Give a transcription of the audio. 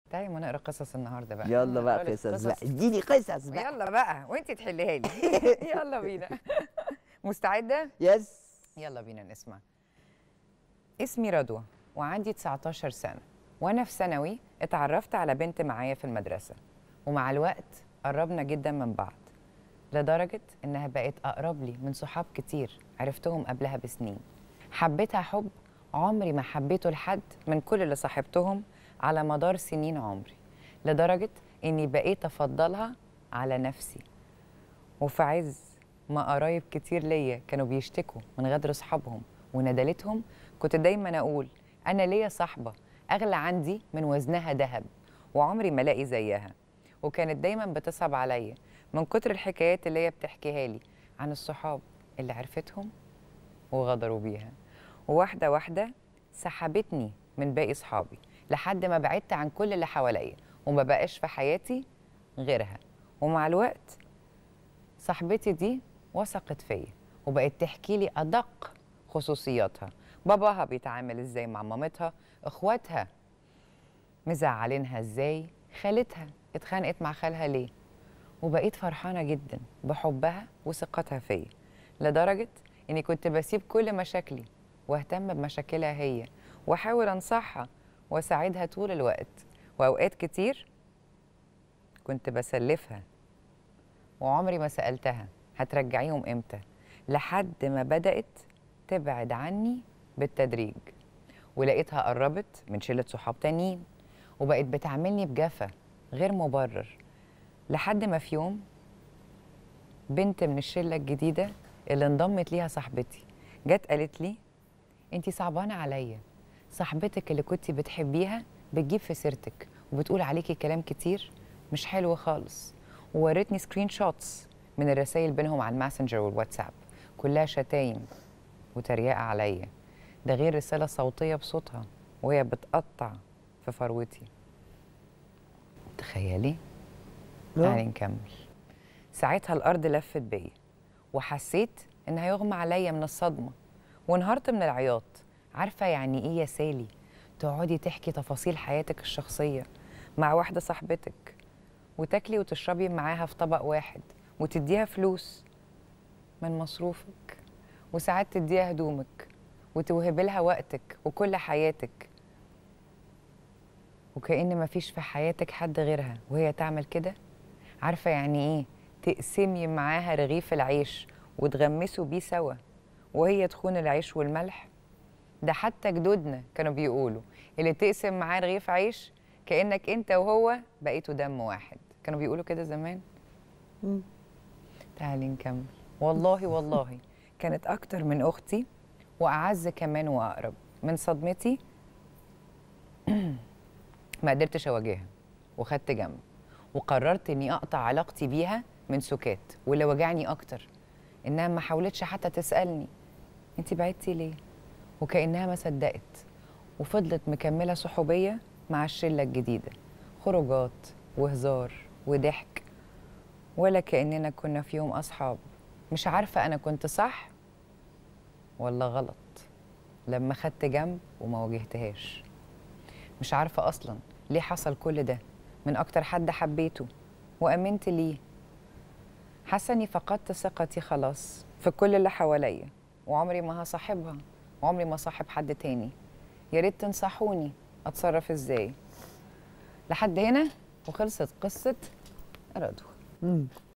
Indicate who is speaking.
Speaker 1: تعالي ما نقرا قصص النهارده بقى
Speaker 2: يلا بقى
Speaker 1: نقرا لك
Speaker 2: قصص بقى اديني قصص بقى
Speaker 1: يلا بقى وانت تحليها لي يلا بينا مستعده
Speaker 2: يس
Speaker 1: يلا بينا نسمع اسمي رضوى وعندي 19 سنة وأنا في ثانوي اتعرفت على بنت معايا في المدرسة ومع الوقت قربنا جدا من بعض لدرجة إنها بقت أقرب لي من صحاب كتير عرفتهم قبلها بسنين حبيتها حب عمري ما حبيته لحد من كل اللي صاحبتهم على مدار سنين عمري لدرجة إني بقيت أفضلها على نفسي وفي عز ما قرايب كتير ليا كانوا بيشتكوا من غدر اصحابهم وندالتهم كنت دايما اقول انا ليا صاحبه اغلى عندي من وزنها ذهب وعمري ما الاقي زيها وكانت دايما بتصعب عليا من كتر الحكايات اللي هي بتحكيها لي عن الصحاب اللي عرفتهم وغدروا بيها وواحده واحده سحبتني من باقي صحابي لحد ما بعدت عن كل اللي حواليا وما بقاش في حياتي غيرها ومع الوقت صاحبتي دي وثقت فيا وبقت تحكي لي ادق خصوصياتها باباها بيتعامل ازاي مع مامتها اخواتها مزعلينها ازاي خالتها اتخانقت مع خالها ليه وبقيت فرحانه جدا بحبها وثقتها فيا لدرجه اني كنت بسيب كل مشاكلي واهتم بمشاكلها هي واحاول انصحها واساعدها طول الوقت واوقات كتير كنت بسلفها وعمري ما سألتها هترجعيهم امتى لحد ما بدأت تبعد عني بالتدريج ولقيتها قربت من شلة صحاب تانيين وبقت بتعاملني بجفا غير مبرر لحد ما في يوم بنت من الشلة الجديدة اللي انضمت ليها صاحبتي جت قالت لي انتي صعبانة عليا صاحبتك اللي كنتي بتحبيها بتجيب في سيرتك وبتقول عليكي كلام كتير مش حلو خالص وورتني سكرين شوتس من الرسائل بينهم على الماسنجر والواتساب كلها شتايم وتريقة عليا ده غير رسالة صوتية بصوتها وهي بتقطع في فروتي تخيلي تعالي نكمل ساعتها الأرض لفت بيا وحسيت إن هيغمى عليا من الصدمة وانهارت من العياط عارفة يعني إيه يا سالي تقعدي تحكي تفاصيل حياتك الشخصية مع واحدة صاحبتك وتاكلي وتشربي معاها في طبق واحد وتديها فلوس من مصروفك وساعات تديها هدومك وتوهبي لها وقتك وكل حياتك وكأن مفيش في حياتك حد غيرها وهي تعمل كده عارفة يعني ايه تقسمي معاها رغيف العيش وتغمسوا بيه سوا وهي تخون العيش والملح ده حتى جدودنا كانوا بيقولوا اللي تقسم معاه رغيف عيش كأنك انت وهو بقيتوا دم واحد كانوا بيقولوا كده زمان تعالي نكمل والله والله كانت اكتر من اختي واعز كمان واقرب من صدمتي ما قدرتش اواجهها وخدت جنب وقررت اني اقطع علاقتي بيها من سكات واللي وجعني اكتر انها ما حاولتش حتى تسالني انت بعدتي ليه وكانها ما صدقت وفضلت مكمله صحوبيه مع الشله الجديده خروجات وهزار وضحك ولا كاننا كنا في يوم اصحاب مش عارفه انا كنت صح ولا غلط لما خدت جنب وما واجهتهاش مش عارفه اصلا ليه حصل كل ده من اكتر حد حبيته وامنت ليه حاسه اني فقدت ثقتي خلاص في كل اللي حواليا وعمري ما هصاحبها وعمري ما صاحب حد تاني يا ريت تنصحوني اتصرف ازاي لحد هنا وخلصت قصه رضوى